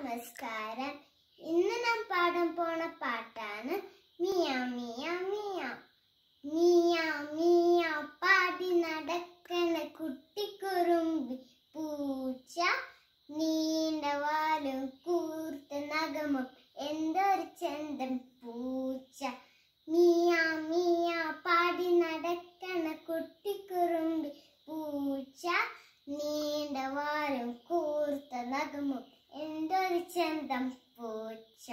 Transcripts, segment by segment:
നമസ്കാരം ഇന്ന് ഞാൻ പാടാൻ പോണ പാട്ടാണ് മിയ മിയ മിയ മിയ മിയ പാടി നടക്കണ കുട്ടിക്കുറുമ്പി പൂച്ച നീണ്ട വാലും കൂർത്ത നഖമും എന്തൊരു ചന്തം പൂച്ച മിയ മിയ പാടി നടക്കണ കുട്ടിക്കുറുമ്പി പൂച്ച നീണ്ട വാലും കൂർത്ത നഖമും എന്തൊരു ചന്തം പൂച്ച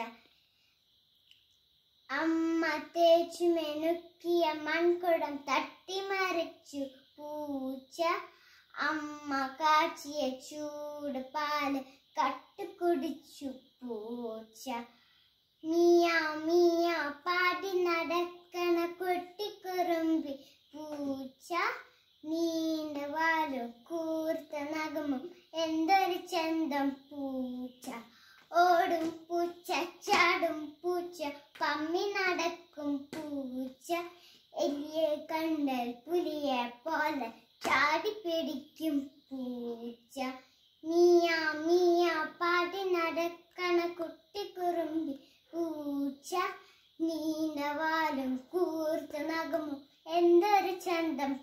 അമ്മ തേച്ചു മെനുക്കിയ മൺകുടം തട്ടിമറിച്ചു പൂച്ച അമ്മ കാച്ചിയ ചൂട് പാല് കട്ടു കുടിച്ചു പൂച്ച മിയ മിയ പാടി നടക്കണ കൊട്ടിക്കുറുമ്പി പൂച്ച നീണ്ട വാലും കൂർത്ത നഖമും എന്തൊരു ചന്തം പൂച്ച ഓടും പൂച്ച ചാടും പൂച്ച പമ്മി നടക്കും പൂച്ച എലിയെ കണ്ടാൽ പുലിയെ പോലെ ചാടി പിടിക്കും പൂച്ച മിയ മിയ പാടി നടക്കണ കുട്ടിക്കുറുമ്പി പൂച്ച നീണ്ട വാലും കൂർത്ത നഖമും എന്തൊരു ചന്തം